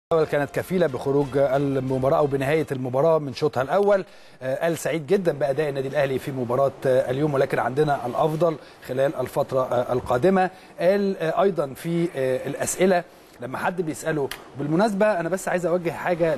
كانت كفيله بخروج المباراه او بنهايه المباراه من شوطها الاول قال سعيد جدا باداء النادي الاهلي في مباراه اليوم ولكن عندنا الافضل خلال الفتره القادمه قال ايضا في الاسئله لما حد بيساله بالمناسبه انا بس عايز اوجه حاجه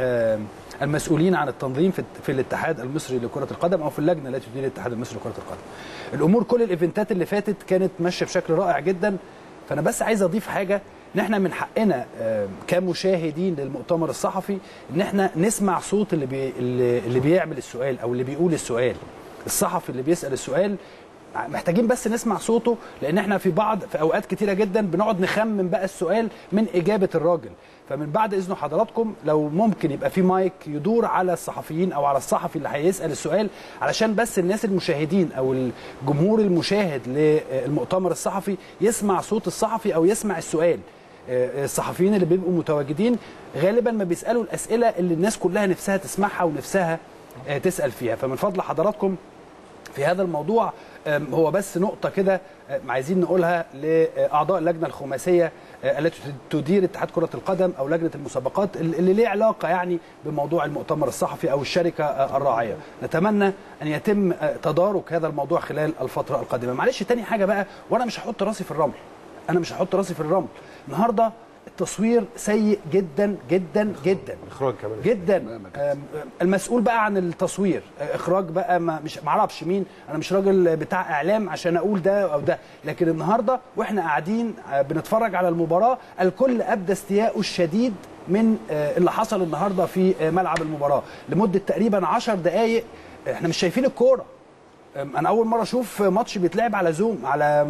للمسؤولين عن التنظيم في الاتحاد المصري لكره القدم او في اللجنه التي تدير الاتحاد المصري لكره القدم الامور كل الايفنتات اللي فاتت كانت ماشيه بشكل رائع جدا فانا بس عايز اضيف حاجه ان احنا من حقنا كمشاهدين للمؤتمر الصحفي ان احنا نسمع صوت اللي بي اللي بيعمل السؤال او اللي بيقول السؤال الصحفي اللي بيسال السؤال محتاجين بس نسمع صوته لان احنا في بعض في اوقات كتيره جدا بنقعد نخمن بقى السؤال من اجابه الراجل فمن بعد اذن حضراتكم لو ممكن يبقى في مايك يدور على الصحفيين او على الصحفي اللي هيسال السؤال علشان بس الناس المشاهدين او الجمهور المشاهد للمؤتمر الصحفي يسمع صوت الصحفي او يسمع السؤال الصحفيين اللي بيبقوا متواجدين غالبا ما بيسالوا الاسئله اللي الناس كلها نفسها تسمعها ونفسها تسال فيها فمن فضل حضراتكم في هذا الموضوع هو بس نقطه كده عايزين نقولها لاعضاء اللجنه الخماسيه التي تدير اتحاد كره القدم او لجنه المسابقات اللي ليه علاقه يعني بموضوع المؤتمر الصحفي او الشركه الراعيه نتمنى ان يتم تدارك هذا الموضوع خلال الفتره القادمه معلش تاني حاجه بقى وانا مش هحط راسي في الرمل انا مش هحط راسي في الرمل النهارده التصوير سيء جدا جدا جدا اخراج كمان جدا المسؤول بقى عن التصوير اخراج بقى ما مش معرفش مين انا مش راجل بتاع اعلام عشان اقول ده او ده لكن النهارده واحنا قاعدين بنتفرج على المباراه الكل ابدى استياءه الشديد من اللي حصل النهارده في ملعب المباراه لمده تقريبا 10 دقائق احنا مش شايفين الكوره انا اول مره اشوف ماتش بيتلعب على زوم على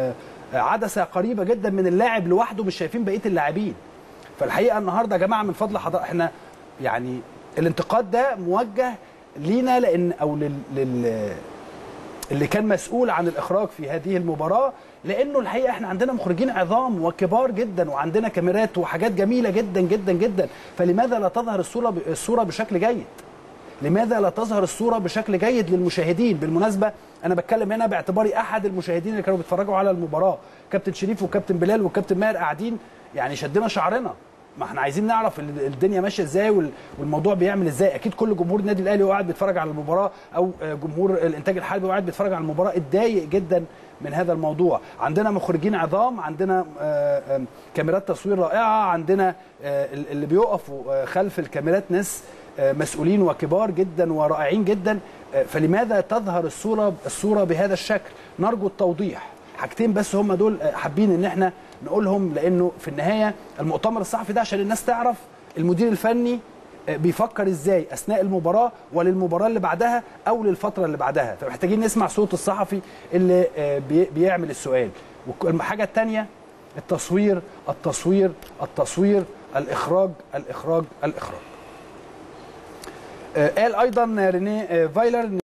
عدسه قريبه جدا من اللاعب لوحده مش شايفين بقيه اللاعبين فالحقيقه النهارده يا جماعه من فضل حضرتك احنا يعني الانتقاد ده موجه لينا لان او لل, لل اللي كان مسؤول عن الاخراج في هذه المباراه لانه الحقيقه احنا عندنا مخرجين عظام وكبار جدا وعندنا كاميرات وحاجات جميله جدا جدا جدا فلماذا لا تظهر الصوره الصوره بشكل جيد لماذا لا تظهر الصوره بشكل جيد للمشاهدين بالمناسبه انا بتكلم هنا باعتباري احد المشاهدين اللي كانوا بيتفرجوا على المباراه كابتن شريف وكابتن بلال وكابتن ماهر قاعدين يعني شدنا شعرنا ما احنا عايزين نعرف الدنيا ماشيه ازاي والموضوع بيعمل ازاي اكيد كل جمهور النادي الاهلي وهو قاعد بيتفرج على المباراه او جمهور الانتاج الحربي وقاعد بيتفرج على المباراه اتضايق جدا من هذا الموضوع عندنا مخرجين عظام عندنا كاميرات تصوير رائعه عندنا اللي بيقفوا خلف الكاميرات ناس مسؤولين وكبار جدا ورائعين جدا فلماذا تظهر الصوره الصوره بهذا الشكل نرجو التوضيح حاجتين بس هم دول حابين ان احنا نقولهم لانه في النهايه المؤتمر الصحفي ده عشان الناس تعرف المدير الفني بيفكر ازاي اثناء المباراه وللمباراه اللي بعدها او للفتره اللي بعدها فمحتاجين نسمع صوت الصحفي اللي بيعمل السؤال والحاجه الثانيه التصوير التصوير التصوير الاخراج الاخراج الاخراج قال ايضا رينيه فايلر